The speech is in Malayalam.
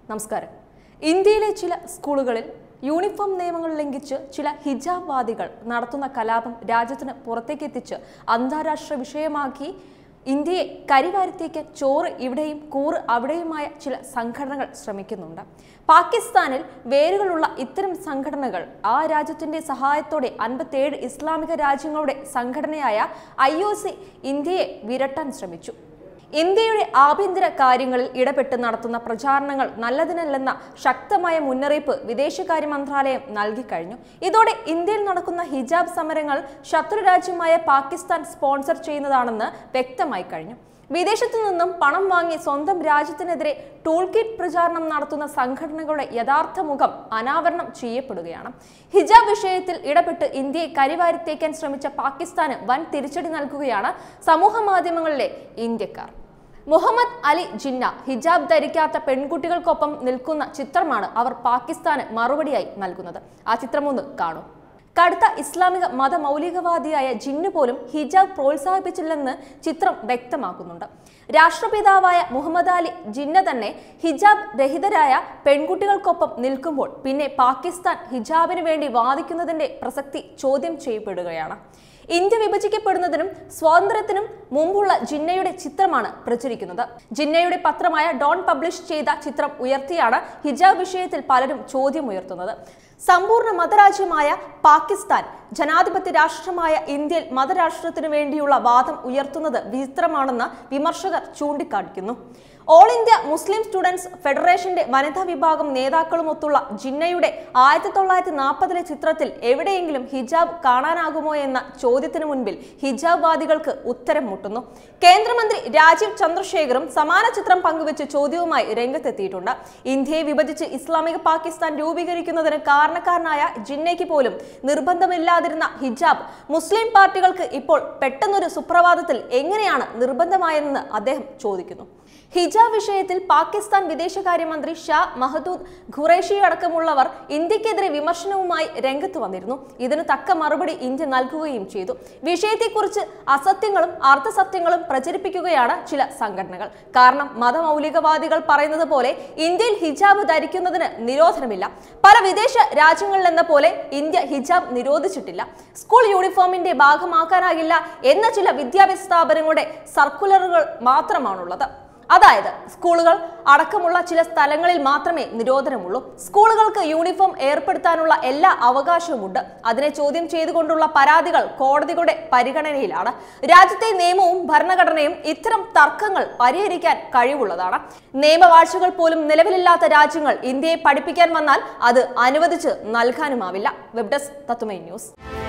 നമസ്കാരം ഇന്ത്യയിലെ ചില സ്കൂളുകളിൽ യൂണിഫോം നിയമങ്ങൾ ലംഘിച്ച് ചില ഹിജാബ് വാദികൾ നടത്തുന്ന കലാപം രാജ്യത്തിന് പുറത്തേക്കെത്തിച്ച് അന്താരാഷ്ട്ര വിഷയമാക്കി ഇന്ത്യയെ കരിവാരിത്തേക്ക് ചോറ് ഇവിടെയും കൂറ് അവിടെയുമായ ചില സംഘടനകൾ ശ്രമിക്കുന്നുണ്ട് പാകിസ്ഥാനിൽ വേരുകളുള്ള ഇത്തരം സംഘടനകൾ ആ രാജ്യത്തിന്റെ സഹായത്തോടെ അൻപത്തേഴ് ഇസ്ലാമിക രാജ്യങ്ങളുടെ സംഘടനയായ ഐ ഇന്ത്യയെ വിരട്ടാൻ ശ്രമിച്ചു ഇന്ത്യയുടെ ആഭ്യന്തര കാര്യങ്ങളിൽ ഇടപെട്ട് നടത്തുന്ന പ്രചാരണങ്ങൾ നല്ലതിനല്ലെന്ന ശക്തമായ മുന്നറിയിപ്പ് വിദേശകാര്യ മന്ത്രാലയം നൽകിക്കഴിഞ്ഞു ഇതോടെ ഇന്ത്യയിൽ നടക്കുന്ന ഹിജാബ് സമരങ്ങൾ ശത്രു രാജ്യമായ പാകിസ്ഥാൻ സ്പോൺസർ ചെയ്യുന്നതാണെന്ന് വ്യക്തമായി കഴിഞ്ഞു വിദേശത്തു നിന്നും പണം വാങ്ങി സ്വന്തം രാജ്യത്തിനെതിരെ ടൂൾ കിറ്റ് പ്രചാരണം നടത്തുന്ന സംഘടനകളുടെ യഥാർത്ഥ മുഖം അനാവരണം ചെയ്യപ്പെടുകയാണ് ഹിജാബ് വിഷയത്തിൽ ഇടപെട്ട് ഇന്ത്യയെ കരിവാരിത്തേക്കാൻ ശ്രമിച്ച പാകിസ്ഥാന് വൻ തിരിച്ചടി നൽകുകയാണ് സമൂഹ മാധ്യമങ്ങളിലെ ഇന്ത്യക്കാർ മുഹമ്മദ് അലി ജിന്ന ഹിജാബ് ധരിക്കാത്ത പെൺകുട്ടികൾക്കൊപ്പം നിൽക്കുന്ന ചിത്രമാണ് അവർ പാകിസ്ഥാന് മറുപടിയായി നൽകുന്നത് ആ ചിത്രം ഒന്ന് കാണൂ കടുത്ത ഇസ്ലാമിക മതമൗലികവാദിയായ ജിന്നു പോലും ഹിജാബ് പ്രോത്സാഹിപ്പിച്ചില്ലെന്ന് ചിത്രം വ്യക്തമാക്കുന്നുണ്ട് രാഷ്ട്രപിതാവായ മുഹമ്മദ് അലി ജിന്ന തന്നെ ഹിജാബ് രഹിതരായ പെൺകുട്ടികൾക്കൊപ്പം നിൽക്കുമ്പോൾ പിന്നെ പാകിസ്ഥാൻ ഹിജാബിന് വേണ്ടി വാദിക്കുന്നതിന്റെ പ്രസക്തി ചോദ്യം ചെയ്യപ്പെടുകയാണ് ഇന്ത്യ വിഭജിക്കപ്പെടുന്നതിനും സ്വാതന്ത്ര്യത്തിനും മുമ്പുള്ള ജിന്നയുടെ ചിത്രമാണ് പ്രചരിക്കുന്നത് ജിന്നയുടെ പത്രമായ ഡോൺ പബ്ലിഷ് ചെയ്ത ചിത്രം ഉയർത്തിയാണ് ഹിജാബ് വിഷയത്തിൽ പലരും ചോദ്യമുയർത്തുന്നത് സമ്പൂർണ്ണ മതരാജ്യമായ പാകിസ്ഥാൻ ജനാധിപത്യ രാഷ്ട്രമായ ഇന്ത്യയിൽ മതരാഷ്ട്രത്തിനു വേണ്ടിയുള്ള വാദം ഉയർത്തുന്നത് വിചിത്രമാണെന്ന് വിമർശകർ ചൂണ്ടിക്കാണിക്കുന്നു ഓൾ ഇന്ത്യ മുസ്ലിം സ്റ്റുഡൻസ് ഫെഡറേഷന്റെ വനിതാ വിഭാഗം നേതാക്കളുമൊത്തുള്ള ജിന്നയുടെ ആയിരത്തി തൊള്ളായിരത്തി നാൽപ്പതിലെ ചിത്രത്തിൽ എവിടെയെങ്കിലും ഹിജാബ് കാണാനാകുമോ എന്ന ചോദ്യത്തിന് മുൻപിൽ ഹിജാബ് വാദികൾക്ക് ഉത്തരം മുട്ടുന്നു കേന്ദ്രമന്ത്രി രാജീവ് ചന്ദ്രശേഖറും സമാന ചിത്രം പങ്കുവച്ച് ചോദ്യവുമായി രംഗത്തെത്തിയിട്ടുണ്ട് ഇന്ത്യയെ വിഭജിച്ച് ഇസ്ലാമിക പാകിസ്ഥാൻ രൂപീകരിക്കുന്നതിന് കാരണക്കാരനായ ജിന്നയ്ക്ക് പോലും നിർബന്ധമില്ലാതിരുന്ന ഹിജാബ് മുസ്ലിം പാർട്ടികൾക്ക് ഇപ്പോൾ പെട്ടെന്നൊരു സുപ്രഭാതത്തിൽ എങ്ങനെയാണ് നിർബന്ധമായതെന്ന് അദ്ദേഹം ചോദിക്കുന്നു ഹിജാബ് വിഷയത്തിൽ പാകിസ്ഥാൻ വിദേശകാര്യമന്ത്രി ഷാ മഹദൂദ് ഖുറേഷി അടക്കമുള്ളവർ ഇന്ത്യക്കെതിരെ വിമർശനവുമായി രംഗത്ത് വന്നിരുന്നു ഇതിന് തക്ക മറുപടി ഇന്ത്യ നൽകുകയും ചെയ്തു വിഷയത്തെക്കുറിച്ച് അസത്യങ്ങളും അർദ്ധസത്യങ്ങളും പ്രചരിപ്പിക്കുകയാണ് ചില സംഘടനകൾ കാരണം മതമൗലികവാദികൾ പറയുന്നത് പോലെ ഇന്ത്യയിൽ ഹിജാബ് ധരിക്കുന്നതിന് നിരോധനമില്ല പല വിദേശ രാജ്യങ്ങളിലെന്ന പോലെ ഇന്ത്യ ഹിജാബ് നിരോധിച്ചിട്ടില്ല സ്കൂൾ യൂണിഫോമിന്റെ ഭാഗമാക്കാനാകില്ല എന്ന ചില വിദ്യാഭ്യാസ സ്ഥാപനങ്ങളുടെ സർക്കുലറുകൾ മാത്രമാണുള്ളത് അതായത് സ്കൂളുകൾ അടക്കമുള്ള ചില സ്ഥലങ്ങളിൽ മാത്രമേ നിരോധനമുള്ളൂ സ്കൂളുകൾക്ക് യൂണിഫോം ഏർപ്പെടുത്താനുള്ള എല്ലാ അവകാശവുമുണ്ട് അതിനെ ചോദ്യം ചെയ്തുകൊണ്ടുള്ള പരാതികൾ കോടതികളുടെ പരിഗണനയിലാണ് രാജ്യത്തെ നിയമവും ഭരണഘടനയും ഇത്തരം തർക്കങ്ങൾ പരിഹരിക്കാൻ കഴിവുള്ളതാണ് നിയമവാഴ്ചകൾ പോലും നിലവിലില്ലാത്ത രാജ്യങ്ങൾ ഇന്ത്യയെ പഠിപ്പിക്കാൻ വന്നാൽ അത് അനുവദിച്ച് നൽകാനുമാവില്ല വെബ് ഡെസ്ക് തത്തുമൈ ന്യൂസ്